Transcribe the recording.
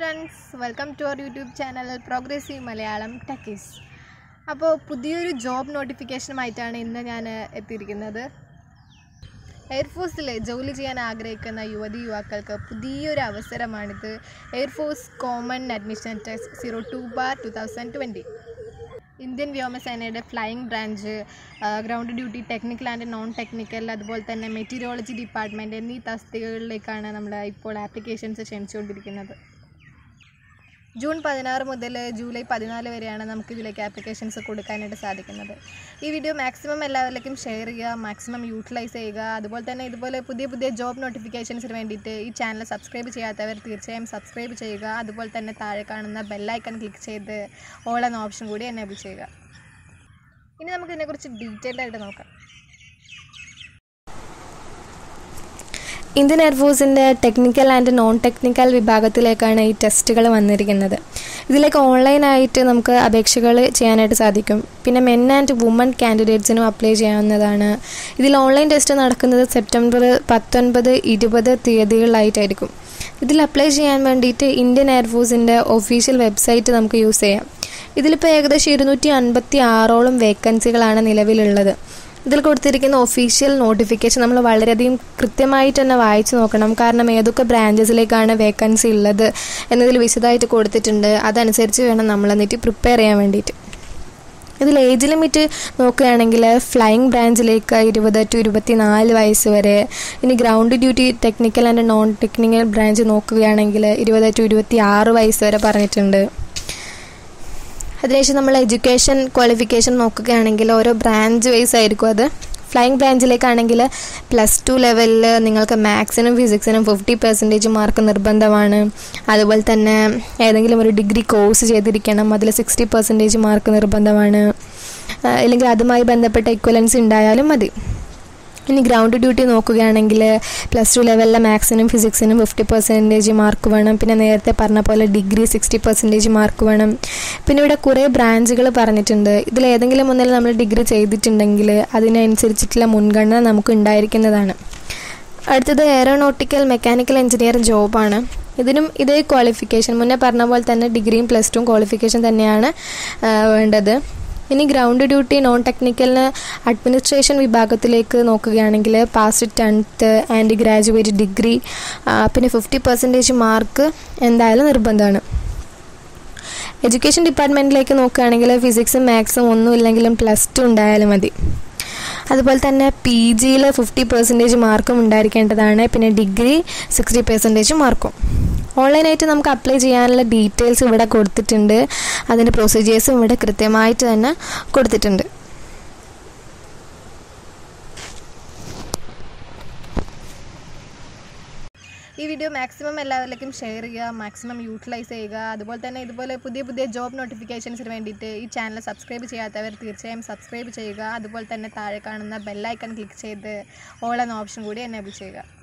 friends welcome to our YouTube channel progressive Malayalam techies അപ്പോൾ പുതിയൊരു job നോട്ടിഫിക്കേഷനുമായിട്ടാണ് ഇന്ന് ഞാൻ എത്തിയിരിക്കുന്നത് എയർഫോഴ്സിൽ ജോലി ചെയ്യാൻ ആഗ്രഹിക്കുന്ന യുവതി യുവാക്കൾക്ക് പുതിയൊരു അവസരമാണിത് air force common admission test zero two bar two thousand twenty Indian വ്യോമസേനയുടെ flying branch ground duty technical and non technical അതുപോലെ തന്നെ മെറ്റീരിയോളജി ഡിപ്പാർട്ട്മെൻറ്റ് എന്നീ തസ്തികകളിലേക്കാണ് നമ്മൾ ഇപ്പോൾ ആപ്ലിക്കേഷൻസ് ക്ഷണിച്ചുകൊണ്ടിരിക്കുന്നത് ജൂൺ പതിനാറ് മുതൽ ജൂലൈ പതിനാല് വരെയാണ് നമുക്ക് ഇതിലേക്ക് ആപ്ലിക്കേഷൻസ് കൊടുക്കാനായിട്ട് സാധിക്കുന്നത് ഈ വീഡിയോ മാക്സിമം എല്ലാവരിലേക്കും ഷെയർ ചെയ്യുക മാക്സിമം യൂട്ടിലൈസ് ചെയ്യുക അതുപോലെ തന്നെ ഇതുപോലെ പുതിയ പുതിയ ജോബ് നോട്ടിഫിക്കേഷൻസിന് വേണ്ടിയിട്ട് ഈ ചാനൽ സബ്സ്ക്രൈബ് ചെയ്യാത്തവർ തീർച്ചയായും സബ്സ്ക്രൈബ് ചെയ്യുക അതുപോലെ തന്നെ താഴെ കാണുന്ന ബെല്ലൈക്കൺ ക്ലിക്ക് ചെയ്ത് ഓൾ എന്ന ഓപ്ഷൻ കൂടി എനേബിൾ ചെയ്യുക ഇനി നമുക്ക് ഇതിനെക്കുറിച്ച് ഡീറ്റെയിൽഡ് ആയിട്ട് നോക്കാം ഇന്ത്യൻ എയർഫോഴ്സിൻ്റെ ടെക്നിക്കൽ ആൻഡ് നോൺ ടെക്നിക്കൽ വിഭാഗത്തിലേക്കാണ് ഈ ടെസ്റ്റുകൾ വന്നിരിക്കുന്നത് ഇതിലേക്ക് ഓൺലൈനായിട്ട് നമുക്ക് അപേക്ഷകൾ ചെയ്യാനായിട്ട് സാധിക്കും പിന്നെ മെൻ ആൻഡ് വുമൺ കാൻഡിഡേറ്റ്സിനും അപ്ലൈ ചെയ്യാവുന്നതാണ് ഇതിൽ ഓൺലൈൻ ടെസ്റ്റ് നടക്കുന്നത് സെപ്റ്റംബർ പത്തൊൻപത് ഇരുപത് തീയതികളിലായിട്ടായിരിക്കും ഇതിൽ അപ്ലൈ ചെയ്യാൻ വേണ്ടിയിട്ട് ഇന്ത്യൻ എയർഫോഴ്സിൻ്റെ ഒഫീഷ്യൽ വെബ്സൈറ്റ് നമുക്ക് യൂസ് ചെയ്യാം ഇതിലിപ്പോൾ ഏകദേശം ഇരുന്നൂറ്റി അൻപത്തി ആറോളം വേക്കൻസികളാണ് നിലവിലുള്ളത് ഇതിൽ കൊടുത്തിരിക്കുന്ന ഒഫീഷ്യൽ നോട്ടിഫിക്കേഷൻ നമ്മൾ വളരെയധികം കൃത്യമായിട്ട് തന്നെ വായിച്ചു നോക്കണം കാരണം ഏതൊക്കെ ബ്രാഞ്ചസിലേക്കാണ് വേക്കൻസി ഉള്ളത് എന്നതിൽ വിശദമായിട്ട് കൊടുത്തിട്ടുണ്ട് അതനുസരിച്ച് വേണം നമ്മൾ എന്നിട്ട് പ്രിപ്പയർ ചെയ്യാൻ വേണ്ടിയിട്ട് ഇതിൽ ഏജ് ലിമിറ്റ് നോക്കുകയാണെങ്കിൽ ഫ്ലൈയിങ് ബ്രാഞ്ചിലേക്ക് ഇരുപത് ടു ഇരുപത്തി നാല് വയസ്സ് വരെ ഇനി ground duty technical and non technical branch നോക്കുകയാണെങ്കിൽ ഇരുപത് ടു ഇരുപത്തി ആറ് വയസ്സ് വരെ പറഞ്ഞിട്ടുണ്ട് അതിനുശേഷം നമ്മൾ എഡ്യൂക്കേഷൻ ക്വാളിഫിക്കേഷൻ നോക്കുകയാണെങ്കിൽ ഓരോ ബ്രാഞ്ച് വൈസ് ആയിരിക്കും അത് ഫ്ലൈയിങ് ബ്രാഞ്ചിലേക്കാണെങ്കിൽ പ്ലസ് ടു ലെവലിൽ നിങ്ങൾക്ക് മാത്സിനും ഫിസിക്സിനും ഫിഫ്റ്റി പെർസെൻറ്റേജ് മാർക്ക് നിർബന്ധമാണ് അതുപോലെ തന്നെ ഏതെങ്കിലും ഒരു ഡിഗ്രി കോഴ്സ് ചെയ്തിരിക്കണം അതിൽ സിക്സ്റ്റി പെർസെൻറ്റേജ് മാർക്ക് നിർബന്ധമാണ് അല്ലെങ്കിൽ അതുമായി ബന്ധപ്പെട്ട ഇക്വലൻസ് ഉണ്ടായാലും മതി ഇനി ഗ്രൗണ്ട് ഡ്യൂട്ടി നോക്കുകയാണെങ്കിൽ പ്ലസ് ടു ലെവലിലെ മാത്സിനും ഫിസിക്സിനും ഫിഫ്റ്റി പെർസെൻറ്റേജ് മാർക്ക് വേണം പിന്നെ നേരത്തെ പറഞ്ഞ പോലെ ഡിഗ്രി സിക്സ്റ്റി പെർസെൻറ്റേജ് മാർക്ക് വേണം പിന്നെ ഇവിടെ കുറേ ബ്രാഞ്ചുകൾ പറഞ്ഞിട്ടുണ്ട് ഇതിൽ ഏതെങ്കിലും ഒന്നിൽ നമ്മൾ ഡിഗ്രി ചെയ്തിട്ടുണ്ടെങ്കിൽ അതിനനുസരിച്ചിട്ടുള്ള മുൻഗണന നമുക്ക് ഉണ്ടായിരിക്കുന്നതാണ് അടുത്തത് എയറോനോട്ടിക്കൽ മെക്കാനിക്കൽ എഞ്ചിനീയർ ജോബാണ് ഇതിനും ഇതേ ക്വാളിഫിക്കേഷൻ മുന്നേ പറഞ്ഞ പോലെ തന്നെ ഡിഗ്രിയും പ്ലസ് ടു ക്വാളിഫിക്കേഷൻ തന്നെയാണ് വേണ്ടത് ഇനി ഗ്രൗണ്ട് ഡ്യൂട്ടി നോൺ ടെക്നിക്കലിന് അഡ്മിനിസ്ട്രേഷൻ വിഭാഗത്തിലേക്ക് നോക്കുകയാണെങ്കിൽ past tenth and graduate degree പിന്നെ ഫിഫ്റ്റി പെർസെൻറ്റേജ് മാർക്ക് എന്തായാലും നിർബന്ധമാണ് എഡ്യൂക്കേഷൻ ഡിപ്പാർട്ട്മെൻറ്റിലേക്ക് നോക്കുകയാണെങ്കിൽ ഫിസിക്സും മാത്സും ഒന്നും ഇല്ലെങ്കിലും പ്ലസ് ടു ഉണ്ടായാലും മതി അതുപോലെ തന്നെ പി ജിയിൽ ഫിഫ്റ്റി പെർസെൻറ്റേജ് മാർക്കും ഉണ്ടായിരിക്കേണ്ടതാണ് പിന്നെ ഡിഗ്രി സിക്സ്റ്റി പെർസെൻറ്റേജ് മാർക്കും ഓൺലൈനായിട്ട് നമുക്ക് അപ്ലൈ ചെയ്യാനുള്ള ഡീറ്റെയിൽസ് ഇവിടെ കൊടുത്തിട്ടുണ്ട് അതിൻ്റെ പ്രൊസീജിയേഴ്സും ഇവിടെ കൃത്യമായിട്ട് തന്നെ കൊടുത്തിട്ടുണ്ട് ഈ വീഡിയോ മാക്സിമം എല്ലാവരിലേക്കും ഷെയർ ചെയ്യുക മാക്സിമം യൂട്ടിലൈസ് ചെയ്യുക അതുപോലെ തന്നെ ഇതുപോലെ പുതിയ പുതിയ ജോബ് നോട്ടിഫിക്കേഷൻസിന് വേണ്ടിയിട്ട് ഈ ചാനൽ സബ്സ്ക്രൈബ് ചെയ്യാത്തവർ തീർച്ചയായും സബ്സ്ക്രൈബ് ചെയ്യുക അതുപോലെ തന്നെ താഴെ കാണുന്ന ബെല്ലൈക്കൺ ക്ലിക്ക് ചെയ്ത് ഓൾ എന്ന ഓപ്ഷൻ കൂടി എനേബിൾ ചെയ്യുക